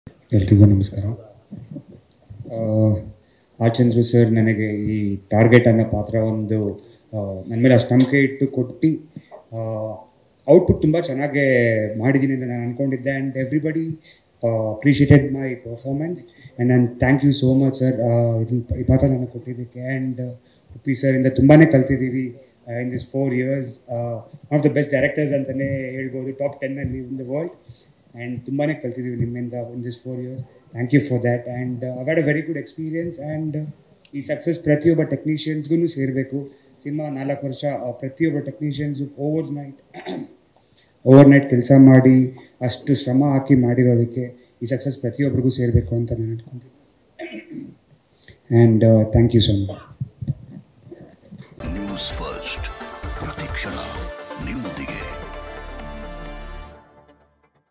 ಎಲ್ರಿಗೂ ನಮಸ್ಕಾರ R Chandru sir ನನಗೆ ಈ ಟಾರ್ಗೆಟ್ ಅನ್ನೋ ಪಾತ್ರ ಒಂದು ನನ್ನ ಮೇಲೆ ಅಷ್ಟು ನಂಬಿಕೆ ಇಟ್ಟು ಕೊಟ್ಟು ಔಟ್ಪುಟ್ ತುಂಬ ಚೆನ್ನಾಗೇ ಮಾಡಿದ್ದೀನಿ ಅಂತ ನಾನು ಅಂದ್ಕೊಂಡಿದ್ದೆ and everybody appreciated my performance and ನಾನು thank you so much sir ಇದನ್ನ ಈ ಪಾತ್ರ ನನಗೆ ಕೊಟ್ಟಿದ್ದಕ್ಕೆ ಆ್ಯಂಡ್ ಉಪ್ಪಿ ಸರಿಂದ ತುಂಬಾ ಕಲ್ತಿದ್ದೀವಿ in this four years one of the best directors ಅಂತಲೇ ಹೇಳ್ಬೋದು ಟಾಪ್ ಟೆನ್ನಲ್ಲಿ ಇನ್ ದ ವರ್ಲ್ಡ್ ಆ್ಯಂಡ್ ತುಂಬಾ ಕಲ್ತಿದ್ದೀವಿ ನಿಮ್ಮಿಂದ in this four years thank you for that and I had a very good experience and ಈ ಸಕ್ಸಸ್ ಪ್ರತಿಯೊಬ್ಬ ಟೆಕ್ನಿಷಿಯನ್ಸ್ಗೂ ಸೇರಬೇಕು ಸಿನಿಮಾ ನಾಲ್ಕು ವರ್ಷ ಆ, ಪ್ರತಿಯೊಬ್ಬ technicians overnight overnight ಕೆಲಸ ಮಾಡಿ ಅಷ್ಟು ಶ್ರಮ ಹಾಕಿ ಮಾಡಿರೋದಕ್ಕೆ ಈ ಸಕ್ಸಸ್ ಪ್ರತಿಯೊಬ್ಬರಿಗೂ ಸೇರಬೇಕು ಅಂತ ನಾನು ಅನ್ಕೊಂತೀನಿ and thank you so much